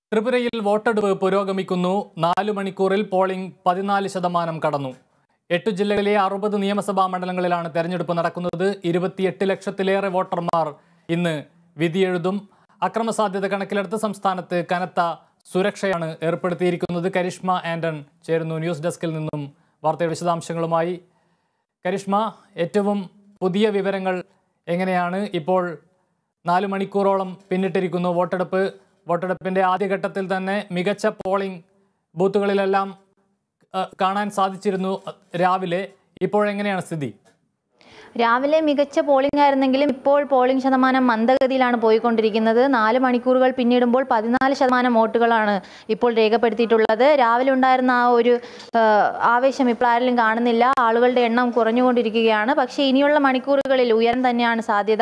ത്രിപുരയിൽ വോട്ടെടുപ്പ് പുരോഗമിക്കുന്നു നാലു മണിക്കൂറിൽ പോളിംഗ് പതിനാല് ശതമാനം കടന്നു എട്ടു ജില്ലകളിലെ അറുപത് നിയമസഭാ മണ്ഡലങ്ങളിലാണ് തെരഞ്ഞെടുപ്പ് നടക്കുന്നത് ഇരുപത്തിയെട്ട് ലക്ഷത്തിലേറെ വോട്ടർമാർ ഇന്ന് വിധിയെഴുതും അക്രമസാധ്യത കണക്കിലെടുത്ത് സംസ്ഥാനത്ത് കനത്ത സുരക്ഷയാണ് ഏർപ്പെടുത്തിയിരിക്കുന്നത് കരിഷ്മ ആന്റൺ ചേരുന്നു ന്യൂസ് ഡെസ്കിൽ നിന്നും വാർത്തയുടെ വിശദാംശങ്ങളുമായി കരിഷ്മ ഏറ്റവും പുതിയ വിവരങ്ങൾ എങ്ങനെയാണ് ഇപ്പോൾ നാല് മണിക്കൂറോളം പിന്നിട്ടിരിക്കുന്നു വോട്ടെടുപ്പ് വോട്ടെടുപ്പിന്റെ ആദ്യഘട്ടത്തിൽ തന്നെ മികച്ച പോളിംഗ് ബൂത്തുകളിലെല്ലാം അഹ്, കാണാൻ സാധിച്ചിരുന്നു അഹ്, രാവിലെ ഇപ്പോഴെങ്ങനെയാണ് സ്ഥിതി രാവിലെ മികച്ച പോളിംഗ് ആയിരുന്നെങ്കിലും ഇപ്പോൾ പോളിംഗ് ശതമാനം മന്ദഗതിയിലാണ് പോയിക്കൊണ്ടിരിക്കുന്നത് നാല് മണിക്കൂറുകൾ പിന്നിടുമ്പോൾ പതിനാല് ശതമാനം വോട്ടുകളാണ് ഇപ്പോൾ രേഖപ്പെടുത്തിയിട്ടുള്ളത് രാവിലെ ഉണ്ടായിരുന്ന ആ ഒരു ആ, ആവേശം ഇപ്പോൾ ആരിലും കാണുന്നില്ല ആളുകളുടെ എണ്ണം കുറഞ്ഞുകൊണ്ടിരിക്കുകയാണ് പക്ഷേ ഇനിയുള്ള മണിക്കൂറുകളിൽ ഉയരം തന്നെയാണ് സാധ്യത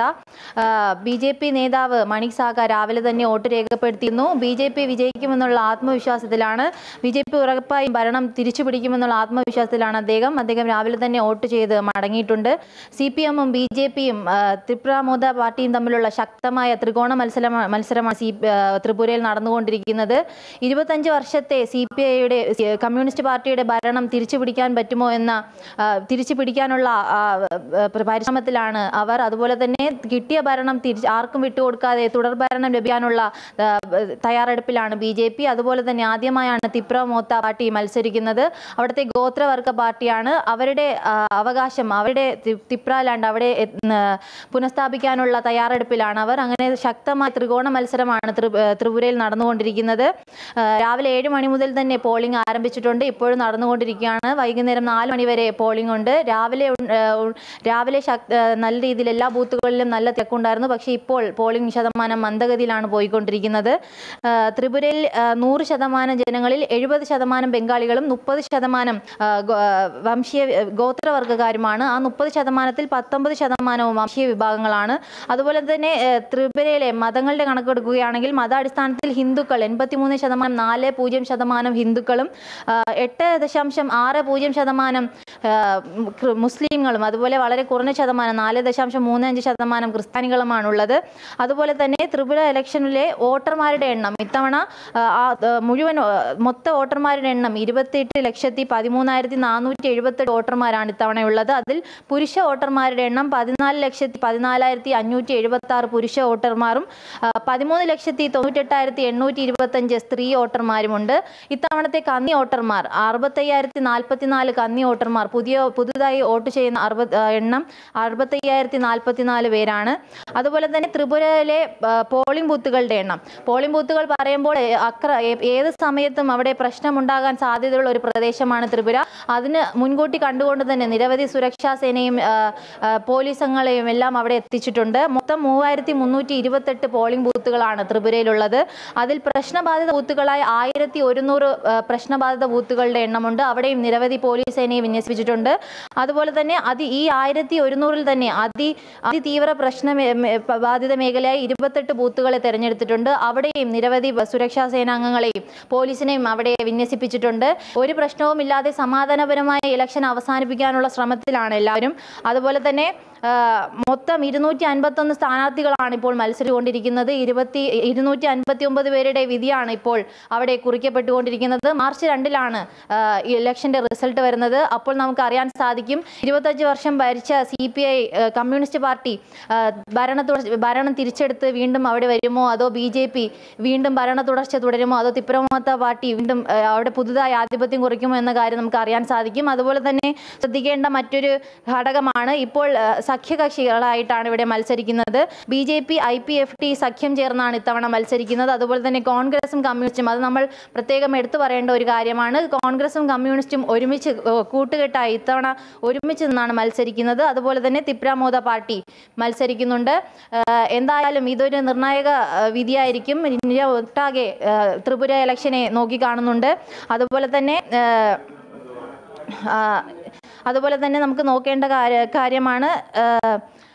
ബി ജെ പി നേതാവ് മണിക് സാഗ രാവിലെ തന്നെ വോട്ട് രേഖപ്പെടുത്തിയിരുന്നു ബി ജെ പി വിജയിക്കുമെന്നുള്ള ആത്മവിശ്വാസത്തിലാണ് ബി ജെ പി ഉറപ്പായും ഭരണം തിരിച്ചു പിടിക്കുമെന്നുള്ള ആത്മവിശ്വാസത്തിലാണ് അദ്ദേഹം അദ്ദേഹം രാവിലെ തന്നെ വോട്ട് ചെയ്ത് മടങ്ങിയിട്ടുണ്ട് സി പി എമ്മും ബി ജെ പിയും ത്രിപുര മോദ പാർട്ടിയും തമ്മിലുള്ള ശക്തമായ ത്രികോണ മത്സരം മത്സരമാണ് സി ആ, ത്രിപുരയിൽ നടന്നുകൊണ്ടിരിക്കുന്നത് ഇരുപത്തഞ്ച് വർഷത്തെ സി പി ഐയുടെ കമ്മ്യൂണിസ്റ്റ് പാർട്ടിയുടെ ഭരണം തിരിച്ചു പിടിക്കാൻ പറ്റുമോ എന്ന ആ, തിരിച്ചു പിടിക്കാനുള്ള ആ, ആ, പരിശ്രമത്തിലാണ് അവർ അതുപോലെ തന്നെ കിട്ടിയ ഭരണം തിരിച്ച് ആർക്കും വിട്ടുകൊടുക്കാതെ തുടർ ഭരണം ലഭിക്കാനുള്ള ആ, തയ്യാറെടുപ്പിലാണ് ബി ജെ പി അതുപോലെ തന്നെ ആദ്യമായാണ് തിപ്ര മോത്ത പാർട്ടി മത്സരിക്കുന്നത് അവിടുത്തെ ഗോത്രവർഗ പാർട്ടിയാണ് അവരുടെ ആ, അവകാശം അവരുടെ തി- തിപ്രാലാണ്ട് അവിടെ എ- ന- പുനഃസ്ഥാപിക്കാനുള്ള തയ്യാറെടുപ്പിലാണ് അവർ അങ്ങനെ ശക്തമായ ത്രികോണ മത്സരമാണ് ത്രി- ഏ, ത്രിപുരയിൽ നടന്നുകൊണ്ടിരിക്കുന്നത് ആ, രാവിലെ ഏഴ് മണി മുതൽ തന്നെ പോളിംഗ് ആരംഭിച്ചിട്ടുണ്ട് ഇപ്പോഴും നടന്നുകൊണ്ടിരിക്കുകയാണ് വൈകുന്നേരം നാല് മണി വരെ പോളിംഗ് ഉണ്ട് രാവിലെ ഉൺ- ഏ, ഉൺ- രാവിലെ ശക്- ഏ, നല്ല രീതിയിൽ എല്ലാ ബൂത്തുകളിലും നല്ല തിരക്കുണ്ടായിരുന്നു പക്ഷേ ഇപ്പോൾ പോളിംഗ് ശതമാനം മന്ദഗതിയിലാണ് പോയിക്കൊണ്ടിരിക്കുന്നത് ആ, ത്രിപുരയിൽ ആ, നൂറ് ശതമാനം ജനങ്ങളിൽ എഴുപത് ശതമാനം ബംഗാളികളും മുപ്പത് ശതമാനം ആ, ഗോ- ആ, വംശീയ ഗോത്രവർഗ്ഗക്കാരുമാണ് ആ മുപ്പത് ശതമാനത്തിൽ പത്തൊമ്പത് ശതമാനവും വംശീയ വിഭാഗങ്ങളാണ് അതുപോലെ തന്നെ ഏ, ത്രിപുരയിലെ മതങ്ങളുടെ കണക്കെടുക്കുകയാണെങ്കിൽ മതാടിസ്ഥാനത്തിൽ ഹിന്ദുക്കൾ എൺപത്തിമൂന്ന് ശതമാനം നാല് പൂജ്യം ശതമാനം ഹിന്ദുക്കളും ആ, എട്ട് ദശാംശം ആറ് പൂജ്യം ശതമാനം ആ, ക്രി- മുസ്ലിങ്ങളും അതുപോലെ വളരെ കുറഞ്ഞ ശതമാനം നാല് ദശാംശം മൂന്ന് അഞ്ച് ശതമാനം ക്രിസ്ത്യാനികളുമാണുള്ളത് അതുപോലെ തന്നെ ത്രിപുര ഇലക്ഷനിലെ വോട്ടർമാരുടെ എണ്ണം ഇത്തവണ ആ, ആ, ആ, മുഴുവൻ ആ, മൊത്ത വോട്ടർമാരുടെ എണ്ണം ഇരുപത്തിയെട്ട് ലക്ഷത്തി പതിമൂന്നായിരത്തി നാനൂറ്റി എഴുപത്തെട്ട് വോട്ടർമാരാണ് ഇത്തവണയുള്ളത് അതിൽ പുരുഷ വോട്ടർമാരുടെ എണ്ണം പതിനാല് ലക്ഷത്തി പതിനാലായിരത്തി അഞ്ഞൂറ്റി എഴുപത്തി ആറ് പുരുഷ വോട്ടർമാരും ആ, പതിമൂന്ന് ലക്ഷത്തി തൊണ്ണൂറ്റെട്ടായിരത്തി എണ്ണൂറ്റി ഇരുപത്തഞ്ച് സ്ത്രീ വോട്ടർമാരുമുണ്ട് ഇത്തവണത്തെ കന്നി വോട്ടർമാർ അറുപത്തയ്യായിരത്തി നാൽപ്പത്തിനാല് കന്നി വോട്ടർമാർ പുതിയ പുതുതായി വോട്ട് ചെയ്യുന്ന അറുപത് ആ, എണ്ണം അറുപത്തയ്യായിരത്തി നാൽപ്പത്തിനാല് പേരാണ് അതുപോലെ തന്നെ ത്രിപുരയിലെ ആ, പോളിംഗ് ബൂത്തുകളുടെ എണ്ണം പോളിംഗ് ബൂത്തുകൾ പറയുമ്പോൾ ഏ, അക്ര ഏ- ഏത് സമയത്തും അവിടെ പ്രശ്നമുണ്ടാകാൻ സാധ്യതയുള്ള ഒരു പ്രദേശമാണ് ത്രിപുര അതിന് മുൻകൂട്ടി കണ്ടുകൊണ്ട് തന്നെ നിരവധി സുരക്ഷാ സേനയും ആ, ആ, പോലീസ് അംഗങ്ങളെയും എല്ലാം അവിടെ എത്തിച്ചിട്ടുണ്ട് മൊത്തം മൂവായിരത്തി മുന്നൂറ്റി ഇരുപത്തെട്ട് പോളിംഗ് ബൂത്തുകളാണ് ത്രിപുരയിലുള്ളത് അതിൽ പ്രശ്നബാധിത ബൂത്തുകളായി ആയിരത്തി ഒരുന്നൂറ് പ്രശ്നബാധിത ബൂത്തുകളുടെ എണ്ണമുണ്ട് അവിടെയും നിരവധി പോലീസ് സേനയെ വിന്യസിപ്പിച്ചിട്ടുണ്ട് അതുപോലെ തന്നെ അതി ഈ ആയിരത്തി ഒരുന്നൂറിൽ തന്നെ അതി അതിതീവ്ര പ്രശ്ന മേ- മേ- ബാധിത മേഖലയായി ഇരുപത്തെട്ട് ബൂത്തുകളെ തെരഞ്ഞെടുത്തിട്ടുണ്ട് അവിടെയും നിരവധി ബ- സുരക്ഷാ സേനാംഗങ്ങളെയും പോലീസിനെയും അവിടെ വിന്യസിപ്പിച്ചിട്ടുണ്ട് ഒരു പ്രശ്നവുമില്ലാതെ സമാധാനപരമായ ഇലക്ഷൻ അവസാനിപ്പിക്കാനുള്ള ശ്രമത്തിലാണ് എല്ലാവരും അതുപോലെ തന്നെ ആ, മൊത്തം ഇരുന്നൂറ്റി അൻപത്തൊന്ന് സ്ഥാനാർത്ഥികളാണ് ഇപ്പോൾ മത്സരിച്ചുകൊണ്ടിരിക്കുന്നത് ഇരുപത്തി ഇരുന്നൂറ്റി അൻപത്തി ഒമ്പത് പേരുടെ വിധിയാണ് ഇപ്പോൾ അവിടെ കുറിക്കപ്പെട്ടുകൊണ്ടിരിക്കുന്നത് മാർച്ച് രണ്ടിലാണ് ആ, ഈ ഇലക്ഷന്റെ റിസൾട്ട് വരുന്നത് അപ്പോൾ നമുക്ക് അറിയാൻ സാധിക്കും ഇരുപത്തഞ്ച് വർഷം ഭരിച്ച C P I communist party ആ, ഭരണ തുടർ- ഭരണം തിരിച്ചെടുത്ത് വീണ്ടും അവിടെ വരുമോ അതോ ബി ജെ പി വീണ്ടും ഭരണ തുടർച്ച തുടരുമോ അതോ തിപ്രമത്ത പാർട്ടി വീണ്ടും ആ, അവിടെ പുതുതായി ആധിപത്യം കുറിക്കുമോ എന്ന കാര്യം നമുക്ക് അറിയാൻ സാധിക്കും അതുപോലെ തന്നെ ശ്രദ്ധിക്കേണ്ട മറ്റൊരു ഘടകമാണ് ഇപ്പോൾ ആ, സഖ്യകക്ഷികളായിട്ടാണ് ഇവിടെ മത്സരിക്കുന്നത് B J P I P F T സഖ്യം ചേർന്നാണ് ഇത്തവണ മത്സരിക്കുന്നത് അതുപോലെ തന്നെ കോൺഗ്രസും കമ്മ്യൂണിസ്റ്റും അത് നമ്മൾ പ്രത്യേകം എടുത്തു പറയേണ്ട ഒരു കാര്യമാണ് കോൺഗ്രസും കമ്മ്യൂണിസ്റ്റും ഒരുമിച്ച് ഏഹ്, കൂട്ടുകെട്ടായി ഇത്തവണ ഒരുമിച്ച് നിന്നാണ് മത്സരിക്കുന്നത് അതുപോലെ തന്നെ തിപ്രാമോദ പാർട്ടി മത്സരിക്കുന്നുണ്ട് ഏഹ്, എന്തായാലും ഇതൊരു നിർണായക ഏഹ്, വിധിയായിരിക്കും ഇന്ത്യ ഒട്ടാകെ ഏഹ്, ത്രിപുര ഇലക്ഷനെ നോക്കിക്കാണുന്നുണ്ട് അതുപോലെ തന്നെ ഏഹ്, ആ, അതുപോലെ തന്നെ നമുക്ക് നോക്കേണ്ട കാര്യ- കാര്യമാണ് ആ,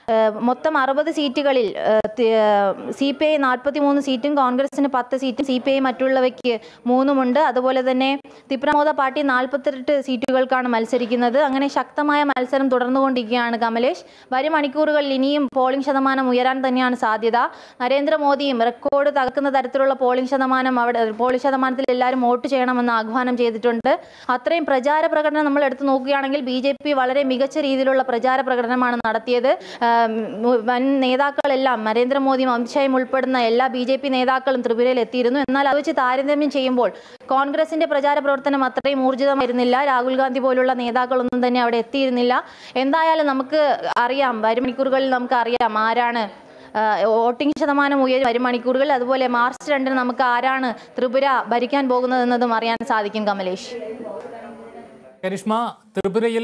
ഏഹ് മൊത്തം അറുപത് സീറ്റുകളിൽ സി പി ഐ നാൽപ്പത്തി മൂന്ന് സീറ്റും കോൺഗ്രസിന് പത്ത് സീറ്റും സി പി ഐ മറ്റുള്ളവയ്ക്ക് മൂന്നുമുണ്ട് അതുപോലെ തന്നെ തിപ്രമോദ പാർട്ടി നാൽപ്പത്തെട്ട് സീറ്റുകൾക്കാണ് മത്സരിക്കുന്നത് അങ്ങനെ ശക്തമായ മത്സരം തുടർന്നുകൊണ്ടിരിക്കുകയാണ് കമലേഷ് വരും മണിക്കൂറുകളിൽ ഇനിയും പോളിംഗ് ശതമാനം ഉയരാൻ തന്നെയാണ് സാധ്യത നരേന്ദ്രമോദിയും റെക്കോർഡ് തകർക്കുന്ന തരത്തിലുള്ള പോളിംഗ് ശതമാനം അവിടെ പോളിംഗ് ശതമാനത്തിൽ എല്ലാവരും വോട്ട് ചെയ്യണമെന്ന് ആഹ്വാനം ചെയ്തിട്ടുണ്ട് അത്രയും പ്രചാര പ്രകടനം നമ്മൾ എടുത്തു നോക്കുകയാണെങ്കിൽ ബി ജെ പി വളരെ മികച്ച രീതിയിലുള്ള പ്രചാര പ്രകടനമാണ് നടത്തിയത് ആം, വൻ നേതാക്കളെല്ലാം നരേന്ദ്രമോദിയും അമിത്ഷായും ഉൾപ്പെടുന്ന എല്ലാ ബി ജെ പി നേതാക്കളും ത്രിപുരയിൽ എത്തിയിരുന്നു എന്നാൽ അത് വെച്ച് താരതമ്യം ചെയ്യുമ്പോൾ കോൺഗ്രസിന്റെ പ്രചാര പ്രവർത്തനം അത്രയും ഊർജിതമായിരുന്നില്ല രാഹുൽ ഗാന്ധി പോലുള്ള നേതാക്കളൊന്നും തന്നെ അവിടെ എത്തിയിരുന്നില്ല എന്തായാലും നമുക്ക് അറിയാം വരും മണിക്കൂറുകളിൽ നമുക്ക് അറിയാം ആരാണ് ആ, വോട്ടിംഗ് ശതമാനം ഉയരും വരും മണിക്കൂറുകൾ അതുപോലെ മാർച്ച് രണ്ടിന് നമുക്ക് ആരാണ് ത്രിപുര ഭരിക്കാൻ പോകുന്നതെന്നതും അറിയാൻ സാധിക്കും കമലേഷ് കരിഷ്മ ത്രിപുരയിൽ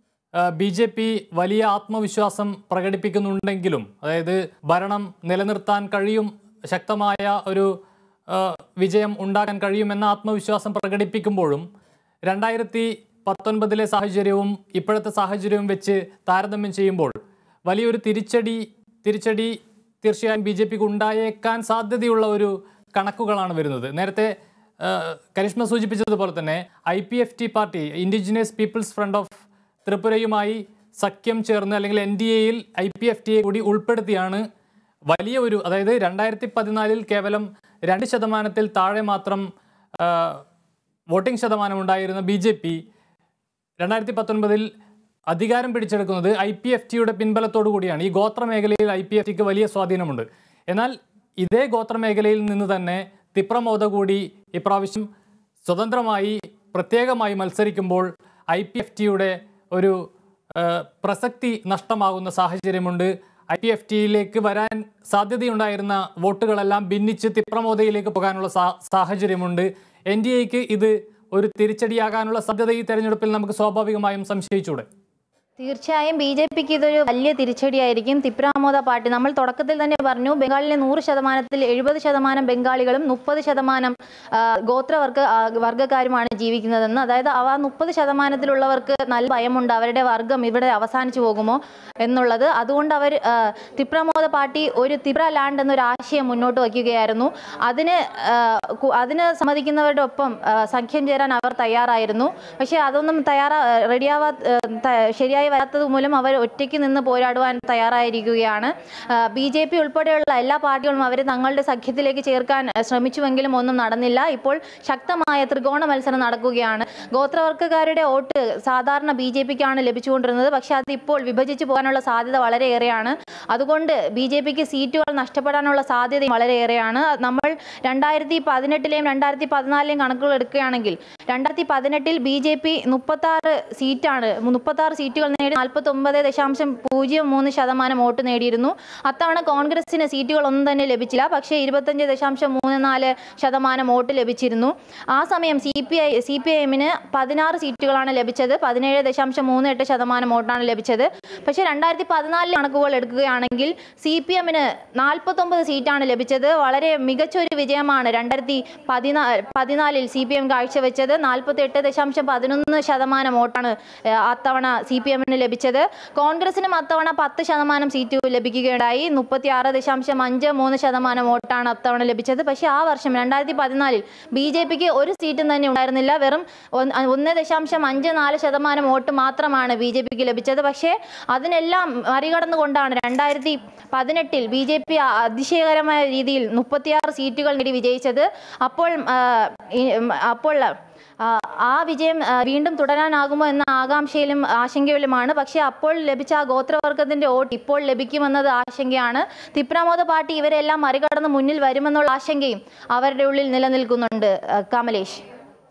ബി ജെ പി വലിയ ആത്മവിശ്വാസം പ്രകടിപ്പിക്കുന്നുണ്ടെങ്കിലും അതായത് ഭരണം നിലനിർത്താൻ കഴിയും ശക്തമായ ഒരു ആ, വിജയം ഉണ്ടാക്കാൻ കഴിയുമെന്ന ആത്മവിശ്വാസം പ്രകടിപ്പിക്കുമ്പോഴും രണ്ടായിരത്തി പത്തൊൻപതിലെ സാഹചര്യവും ഇപ്പോഴത്തെ സാഹചര്യവും വെച്ച് താരതമ്യം ചെയ്യുമ്പോൾ വലിയൊരു തിരിച്ചടി തിരിച്ചടി തീർച്ചയായും ബി ജെ പിക്ക് ഉണ്ടായേക്കാൻ സാധ്യതയുള്ള ഒരു കണക്കുകളാണ് വരുന്നത് നേരത്തെ ആ, കരിഷ്മ സൂചിപ്പിച്ചതുപോലെ തന്നെ I P F T party indigenous people's front of ത്രിപുരയുമായി സഖ്യം ചേർന്ന് അല്ലെങ്കിൽ എൻ ഡി എയിൽ ഐ പി എഫ് ടിയെ കൂടി ഉൾപ്പെടുത്തിയാണ് വലിയ ഒരു അതായത് രണ്ടായിരത്തി പതിനാലിൽ കേവലം രണ്ട് ശതമാനത്തിൽ താഴെ മാത്രം ആ, വോട്ടിംഗ് ശതമാനം ഉണ്ടായിരുന്ന ബി ജെ പി രണ്ടായിരത്തി പത്തൊൻപതിൽ അധികാരം പിടിച്ചെടുക്കുന്നത് ഐ പി എഫ് ടിയുടെ പിൻബലത്തോടു കൂടിയാണ് ഈ ഗോത്ര മേഖലയിൽ ഐ പി എഫ് ടിക്ക് വലിയ സ്വാധീനമുണ്ട് എന്നാൽ ഇതേ ഗോത്ര മേഖലയിൽ നിന്ന് തന്നെ തിപ്രമോദ കൂടി ഇപ്രാവശ്യം സ്വതന്ത്രമായി പ്രത്യേകമായി മത്സരിക്കുമ്പോൾ ഐ പി എഫ് ടിയുടെ ഒരു ആ, പ്രസക്തി നഷ്ടമാകുന്ന സാഹചര്യമുണ്ട് ഐ പി എഫ് ടിയിലേക്ക് വരാൻ സാധ്യതയുണ്ടായിരുന്ന വോട്ടുകളെല്ലാം ഭിന്നിച്ച് തിപ്രമോദയിലേക്ക് പോകാനുള്ള സാ സാഹചര്യമുണ്ട് എൻ ഡി എക്ക് ഇത് ഒരു തിരിച്ചടിയാകാനുള്ള സാധ്യത ഈ തെരഞ്ഞെടുപ്പിൽ നമുക്ക് സ്വാഭാവികമായും സംശയിച്ചൂടെ തീർച്ചയായും ബി ജെ പിക്ക് ഇതൊരു വലിയ തിരിച്ചടിയായിരിക്കും തിപ്രാമോദ പാർട്ടി നമ്മൾ തുടക്കത്തിൽ തന്നെ പറഞ്ഞു ബംഗാളിലെ നൂറ് ശതമാനത്തിൽ എഴുപത് ശതമാനം ബംഗാളികളും മുപ്പത് ശതമാനം ആ, ഗോത്രവർഗ ആ, വർഗ്ഗക്കാരുമാണ് ജീവിക്കുന്നതെന്ന് അതായത് അവ മുപ്പത് ശതമാനത്തിലുള്ളവർക്ക് നല്ല ഭയമുണ്ട് അവരുടെ വർഗം ഇവിടെ അവസാനിച്ചു പോകുമോ എന്നുള്ളത് അതുകൊണ്ട് അവർ ആ, തിപ്രമോദ പാർട്ടി ഒരു തിപ്ര ലാൻഡ് എന്നൊരു ആശയം മുന്നോട്ട് വയ്ക്കുകയായിരുന്നു അതിന് ആ, കു- അതിന് സമ്മതിക്കുന്നവരുടെ ഒപ്പം ആ, സഖ്യം ചേരാൻ അവർ തയ്യാറായിരുന്നു പക്ഷേ അതൊന്നും തയ്യാറാ റെഡിയാവാ ശരിയായി വരാത്തത് മൂലം അവർ ഒറ്റയ്ക്ക് നിന്ന് പോരാടുവാൻ തയ്യാറായിരിക്കുകയാണ് ബി ജെ പി ഉൾപ്പെടെയുള്ള എല്ലാ പാർട്ടികളും അവരെ തങ്ങളുടെ സഖ്യത്തിലേക്ക് ചേർക്കാൻ ആ, ശ്രമിച്ചുവെങ്കിലും ഒന്നും നടന്നില്ല ഇപ്പോൾ ശക്തമായ ത്രികോണ മത്സരം നടക്കുകയാണ് ഗോത്രവർഗ്ഗക്കാരുടെ വോട്ട് സാധാരണ ബി ജെ പിക്കാണ് ലഭിച്ചുകൊണ്ടിരുന്നത് പക്ഷേ അത് ഇപ്പോൾ വിഭജിച്ച് പോകാനുള്ള സാധ്യത വളരെയേറെയാണ് അതുകൊണ്ട് ബി ജെ പിക്ക് സീറ്റുകൾ നഷ്ടപ്പെടാനുള്ള സാധ്യത വളരെയേറെയാണ് നമ്മൾ രണ്ടായിരത്തി പതിനെട്ടിലെയും രണ്ടായിരത്തി പതിനാലിലെയും കണക്കുകൾ എടുക്കുകയാണെങ്കിൽ രണ്ടായിരത്തി പതിനെട്ടിൽ ബി ജെ പി മുപ്പത്താറ് സീറ്റാണ് മുപ്പത്താറ് സീറ്റുകൾ നേടി നാൽപ്പത്തി ഒമ്പത് ദശാംശം പൂജ്യം മൂന്ന് ശതമാനം വോട്ട് നേടിയിരുന്നു അത്തവണ കോൺഗ്രസിന് സീറ്റുകളൊന്നും തന്നെ ലഭിച്ചില്ല പക്ഷേ ഇരുപത്തഞ്ച് ദശാംശം മൂന്ന് നാല് ശതമാനം വോട്ട് ലഭിച്ചിരുന്നു ആ സമയം C P I C P I എമ്മിന് പതിനാറ് സീറ്റുകളാണ് ലഭിച്ചത് പതിനേഴ് ദശാംശം മൂന്ന് എട്ട് ശതമാനം വോട്ടാണ് ലഭിച്ചത് പക്ഷേ രണ്ടായിരത്തി പതിനാലിലെ കണക്കുകൾ എടുക്കുകയാണെങ്കിൽ സി പി എമ്മിന് നാൽപ്പത്തൊമ്പത് സീറ്റാണ് ലഭിച്ചത് വളരെ മികച്ച ഒരു വിജയമാണ് രണ്ടായിരത്തി പതിനാ പതിനാലിൽ സി പി എം കാഴ്ചവെച്ചത് നാൽപ്പത്തി എട്ട് ദശാംശം പതിനൊന്ന് ശതമാനം വോട്ടാണ് ഏഹ്, അത്തവണ സി പി എമ്മിന് ലഭിച്ചത് കോൺഗ്രസിനും അത്തവണ പത്ത് ശതമാനം സീറ്റ് ലഭിക്കുകയുണ്ടായി മുപ്പത്തി ആറ് ദശാംശം അഞ്ച് മൂന്ന് ശതമാനം വോട്ടാണ് അത്തവണ ലഭിച്ചത് പക്ഷേ ആ വർഷം രണ്ടായിരത്തി പതിനാലിൽ ബി ജെ പിക്ക് ഒരു സീറ്റും തന്നെ ഉണ്ടായിരുന്നില്ല വെറും ഒന്ന് ഒന്ന് ദശാംശം അഞ്ച് നാല് ശതമാനം വോട്ട് മാത്രമാണ് ബി ജെ പിക്ക് ലഭിച്ചത് പക്ഷേ അതിനെല്ലാം മറികടന്നുകൊണ്ടാണ് രണ്ടായിരത്തി പതിനെട്ടിൽ ബി ജെ പി അതിശയകരമായ രീതിയിൽ മുപ്പത്തിയാറ് സീറ്റുകൾ നേടി വിജയിച്ചത് അപ്പോൾ ആ, ഈ- അപ്പോൾ ആ, ആ വിജയം ആ, വീണ്ടും തുടരാനാകുമോ എന്ന ആകാംക്ഷയിലും ആശങ്കയിലുമാണ് പക്ഷേ അപ്പോൾ ലഭിച്ച ആ ഗോത്രവർഗത്തിന്റെ വോട്ട് ഇപ്പോൾ ലഭിക്കുമെന്നത് ആശങ്കയാണ് തിപ്രാമോദ പാർട്ടി ഇവരെല്ലാം മറികടന്ന് മുന്നിൽ വരുമെന്നുള്ള ആശങ്കയും അവരുടെ ഉള്ളിൽ നിലനിൽക്കുന്നുണ്ട് ആ, കമലേഷ്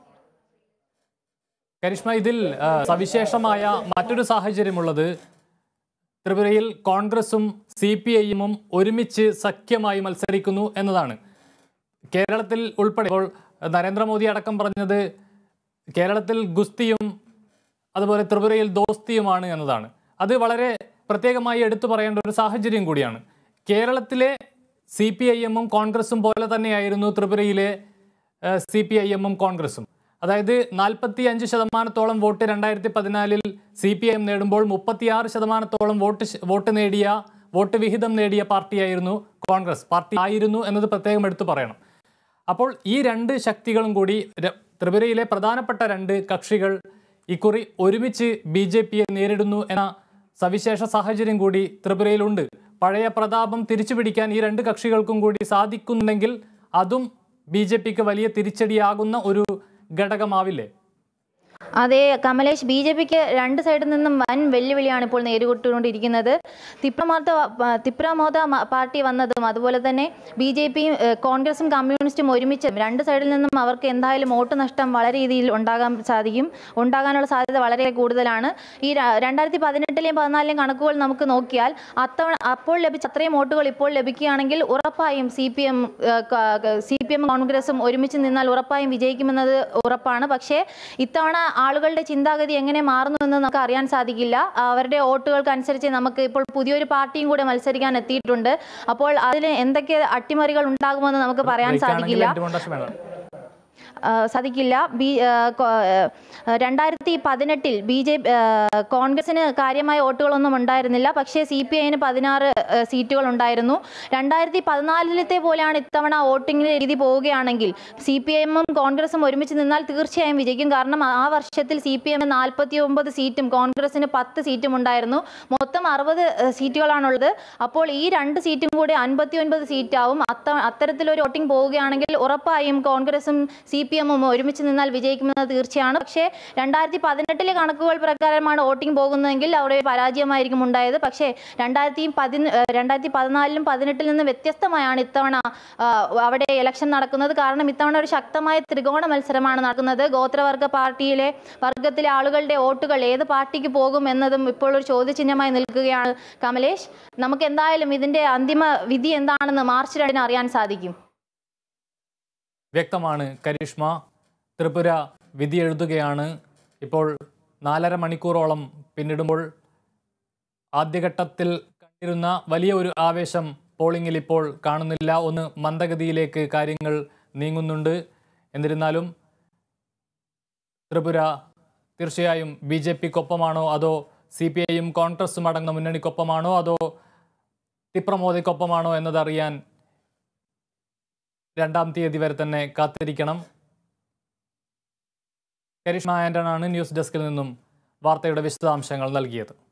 കരിഷ്മ ഇതിൽ ആ, സവിശേഷമായ മറ്റൊരു സാഹചര്യമുള്ളത് ത്രിപുരയിൽ കോൺഗ്രസും സി പി ഐഎമ്മും ഒരുമിച്ച് സഖ്യമായി മത്സരിക്കുന്നു എന്നതാണ് കേരളത്തിൽ ഉൾപ്പെടെ ഇപ്പോൾ നരേന്ദ്രമോദി അടക്കം പറഞ്ഞത് കേരളത്തിൽ ഗുസ്തിയും അതുപോലെ ത്രിപുരയിൽ ദോസ്തിയുമാണ് എന്നതാണ് അത് വളരെ പ്രത്യേകമായി എടുത്തു പറയേണ്ട ഒരു സാഹചര്യം കൂടിയാണ് കേരളത്തിലെ സി പി ഐ എമ്മും കോൺഗ്രസും പോലെ തന്നെയായിരുന്നു ത്രിപുരയിലെ സി പി ഐ എമ്മും കോൺഗ്രസും അതായത് നാൽപ്പത്തി അഞ്ച് ശതമാനത്തോളം വോട്ട് രണ്ടായിരത്തി പതിനാലിൽ സി പി ഐ എം നേടുമ്പോൾ മുപ്പത്തിയാറ് ശതമാനത്തോളം വോട്ട് ശ- വോട്ട് നേടിയ വോട്ട് വിഹിതം നേടിയ പാർട്ടിയായിരുന്നു കോൺഗ്രസ് പാർട്ടി ആയിരുന്നു എന്നത് പ്രത്യേകം എടുത്തു പറയണം അപ്പോൾ ഈ രണ്ട് ശക്തികളും കൂടി ര- ത്രിപുരയിലെ പ്രധാനപ്പെട്ട രണ്ട് കക്ഷികൾ ഇക്കുറി ഒരുമിച്ച് ബി ജെ പിയെ നേരിടുന്നു എന്ന സവിശേഷ സാഹചര്യം കൂടി ത്രിപുരയിലുണ്ട് പഴയ പ്രതാപം തിരിച്ചുപിടിക്കാൻ ഈ രണ്ട് കക്ഷികൾക്കും കൂടി സാധിക്കുന്നുണ്ടെങ്കിൽ അതും ബി ജെ പിക്ക് വലിയ തിരിച്ചടിയാകുന്ന ഒരു ഘടകമാവില്ലേ അതെ കമലേഷ് ബി ജെ പിക്ക് രണ്ട് സൈഡിൽ നിന്നും വൻ വെല്ലുവിളിയാണ് ഇപ്പോൾ നേരിട്ടുകൊണ്ടിരിക്കുന്നത് തിപ്രമാർത്ത തിപ്രമോദ മ- പാർട്ടി വന്നതും അതുപോലെ തന്നെ ബി ജെ പിയും കോൺഗ്രസും കമ്മ്യൂണിസ്റ്റും ഒരുമിച്ചും രണ്ട് സൈഡിൽ നിന്നും അവർക്ക് എന്തായാലും വോട്ട് നഷ്ടം വളരെ രീതിയിൽ ഉണ്ടാകാൻ സാധിക്കും ഉണ്ടാകാനുള്ള സാധ്യത വളരെ കൂടുതലാണ് ഈ ര- രണ്ടായിരത്തി പതിനെട്ടിലെയും പതിനാലിലെയും കണക്കുകൾ നമുക്ക് നോക്കിയാൽ അത്തവണ അപ്പോൾ ലഭിച്ച അത്രയും വോട്ടുകൾ ഇപ്പോൾ ലഭിക്കുകയാണെങ്കിൽ ഉറപ്പായും C P M C P M കോൺഗ്രസും ഒരുമിച്ച് നിന്നാൽ ഉറപ്പായും വിജയിക്കുമെന്നത് ഉറപ്പാണ് പക്ഷേ ഇത്തവണ ആളുകളുടെ ചിന്താഗതി എങ്ങനെ മാറുന്നു എന്ന് നമുക്ക് അറിയാൻ സാധിക്കില്ല അവരുടെ വോട്ടുകൾക്കനുസരിച്ച് നമുക്ക് ഇപ്പോൾ പുതിയൊരു പാർട്ടിയും കൂടെ മത്സരിക്കാൻ എത്തിയിട്ടുണ്ട് അപ്പോൾ അതിൽ എന്തൊക്കെ അട്ടിമറികൾ ഉണ്ടാകുമെന്ന് നമുക്ക് പറയാൻ ബ്രേക്കാണെങ്കിൽ സാധിക്കില്ല രണ്ട് കൊണ്ടേഷൻ വേണം ആ, സാധിക്കില്ല ബി ആ, കോ- ആ, രണ്ടായിരത്തി പതിനെട്ടിൽ ബി ജെ കോൺഗ്രസിന് കാര്യമായ വോട്ടുകളൊന്നും ഉണ്ടായിരുന്നില്ല പക്ഷേ സി പി ഐന് പതിനാറ് ആ, സീറ്റുകൾ ഉണ്ടായിരുന്നു രണ്ടായിരത്തി പതിനാലിലത്തെ പോലെയാണ് ഇത്തവണ വോട്ടിങ്ങിന് രീതി പോവുകയാണെങ്കിൽ സി പി എമ്മും കോൺഗ്രസും ഒരുമിച്ച് നിന്നാൽ തീർച്ചയായും വിജയിക്കും കാരണം ആ വർഷത്തിൽ സി പി എമ്മിന് നാൽപ്പത്തി ഒമ്പത് സീറ്റും കോൺഗ്രസിന് പത്ത് സീറ്റും ഉണ്ടായിരുന്നു മൊത്തം അറുപത് സീറ്റുകളാണുള്ളത് അപ്പോൾ ഈ രണ്ട് സീറ്റും കൂടി അൻപത്തി ഒൻപത് സീറ്റാവും അത്ത അത്തരത്തിലൊരു വോട്ടിംഗ് പോവുകയാണെങ്കിൽ ഉറപ്പായും കോൺഗ്രസും സി പി എമ്മും ഒരുമിച്ച് നിന്നാൽ വിജയിക്കുമെന്നത് തീർച്ചയാണ് പക്ഷേ രണ്ടായിരത്തി പതിനെട്ടിലെ കണക്കുകൾ പ്രകാരമാണ് വോട്ടിംഗ് പോകുന്നതെങ്കിൽ അവിടെ പരാജയമായിരിക്കും ഉണ്ടായത് പക്ഷേ രണ്ടായിരത്തി പതിന രണ്ടായിരത്തി പതിനാലിലും പതിനെട്ടിൽ നിന്ന് വ്യത്യസ്തമായാണ് ഇത്തവണ ആ, അവിടെ ഇലക്ഷൻ നടക്കുന്നത് കാരണം ഇത്തവണ ഒരു ശക്തമായ ത്രികോണ മത്സരമാണ് നടക്കുന്നത് ഗോത്രവർഗ പാർട്ടിയിലെ വർഗത്തിലെ ആളുകളുടെ വോട്ടുകൾ ഏത് പാർട്ടിക്ക് പോകും എന്നതും ഇപ്പോൾ ഒരു ചോദ്യചിഹ്നമായി നിൽക്കുകയാണ് കമലേഷ് നമുക്ക് എന്തായാലും ഇതിന്റെ അന്തിമ വിധി എന്താണെന്ന് മാർച്ച് രണ്ടിന് അറിയാൻ സാധിക്കും വ്യക്തമാണ് കരിഷ്മ ത്രിപുര വിധി എഴുതുകയാണ് ഇപ്പോൾ നാലര മണിക്കൂറോളം പിന്നിടുമ്പോൾ ആദ്യഘട്ടത്തിൽ കണ്ടിരുന്ന വലിയ ഒരു ആവേശം പോളിംഗിൽ ഇപ്പോൾ കാണുന്നില്ല ഒന്ന് മന്ദഗതിയിലേക്ക് കാര്യങ്ങൾ നീങ്ങുന്നുണ്ട് എന്നിരുന്നാലും ത്രിപുര തീർച്ചയായും ബി ജെ പിക്കൊപ്പമാണോ അതോ സി പി ഐയും കോൺഗ്രസും അടങ്ങുന്ന മുന്നണിക്കൊപ്പമാണോ അതോ തിപ്രമോദയ്ക്കൊപ്പമാണോ എന്നതറിയാൻ രണ്ടാം തീയതി വരെ തന്നെ കാത്തിരിക്കണം കരിഷ്മ ആന്റണാണ് ന്യൂസ് ഡെസ്കിൽ നിന്നും വാർത്തയുടെ വിശദാംശങ്ങൾ നൽകിയത്